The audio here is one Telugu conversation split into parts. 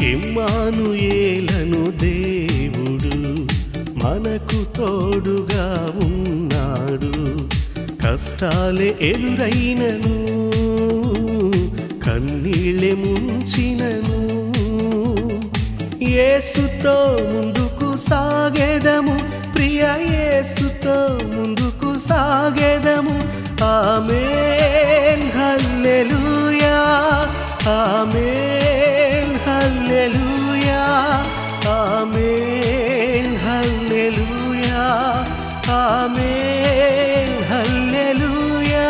ఇమ్మానుయేలను దేవుడు మనకు తోడుగా ఉన్నాడు కష్టాలే ఎదురైనను కన్నీళ్ళే ముంచినను యేసుతో ముందుకు సాగెదము ప్రియ యేసుతో ముందుకు సాగెదము ఆమేన్ హల్లెలూయా ఆమేన్ హల్లెలూయా ఆమేన్ హల్లెలూయా ఆమేన్ హల్లెలూయా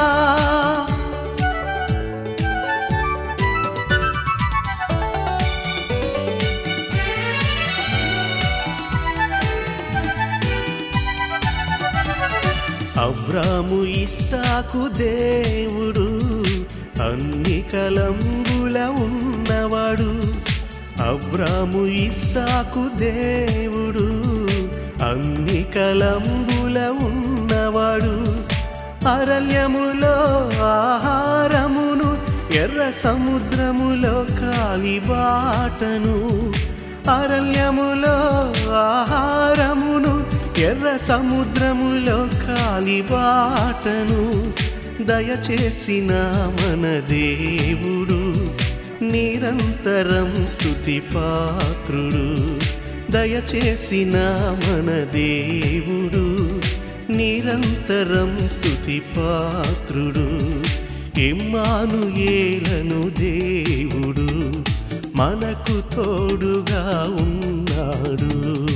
అబ్రాము ఇస్సాకు దేవుడు అన్ని కలంబుల ఉన్నవాడు అబ్రాము ఇస్సాకు దేవుడు అన్ని కలంబుల ఉన్నవాడు అరణ్యములో ఆహారమును ఎర్ర సముద్రములో కాలిబాటను అరణ్యములో ఆహారమును ఎర్ర సముద్రములో కాలిబాటను దయచేసిన మన దేవుడు నిరంతరం స్తుతి పాత్రుడు దయచేసిన మన దేవుడు నిరంతరం స్తుతి పాత్రుడు ఇమ్మానుయేలను దేవుడు మనకు తోడుగా ఉన్నాడు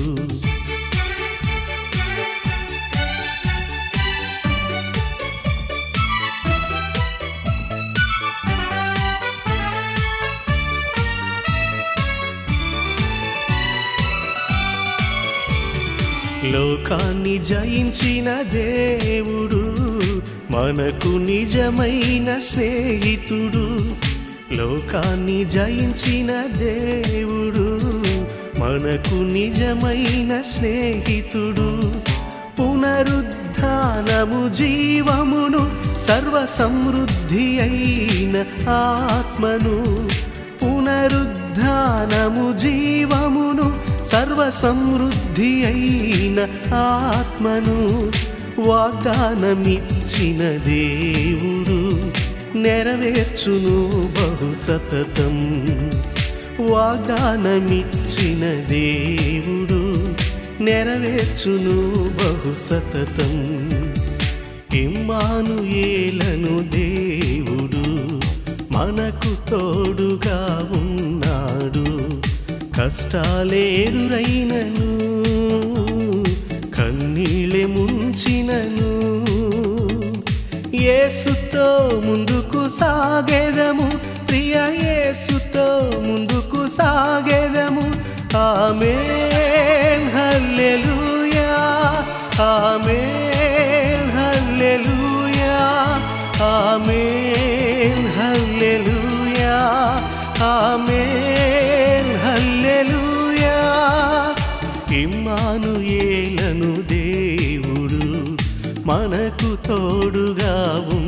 లోకాన్ని జయించిన దేవుడు మనకు నిజమైన స్నేహితుడు లోకాన్ని జయించిన దేవుడు మనకు నిజమైన స్నేహితుడు పునరుద్ధానము జీవమును సర్వ సమృద్ధి అయిన ఆత్మను పునరుద్ధానము జీవమును సర్వ సమృద్ధి అయిన ఆత్మను వాగ్దానమిచ్చిన దేవుడు నెరవేర్చును బహు సతతం వాగ్దానమిచ్చిన దేవుడు నెరవేర్చును బహు సతతం ఇమ్మానుయేలను దేవుడు మనకు తోడుగా ఉన్నాడు కష్టాలే ఎదురైనను కన్నీళ్ళే ముంచినను యేసుతో ముందుకు సాగెదము ప్రియ యేసుతో ముందుకు సాగెదము ఆమేన్ హల్లెలూయా ఆమేన్ హల్లెలూయా ఆమేన్ హల్లెలూయా ఆమేన్ హల్లెలూయా ఇమ్మానుయేలను దేవుడు మనకు తోడుగా ఉన్నాడు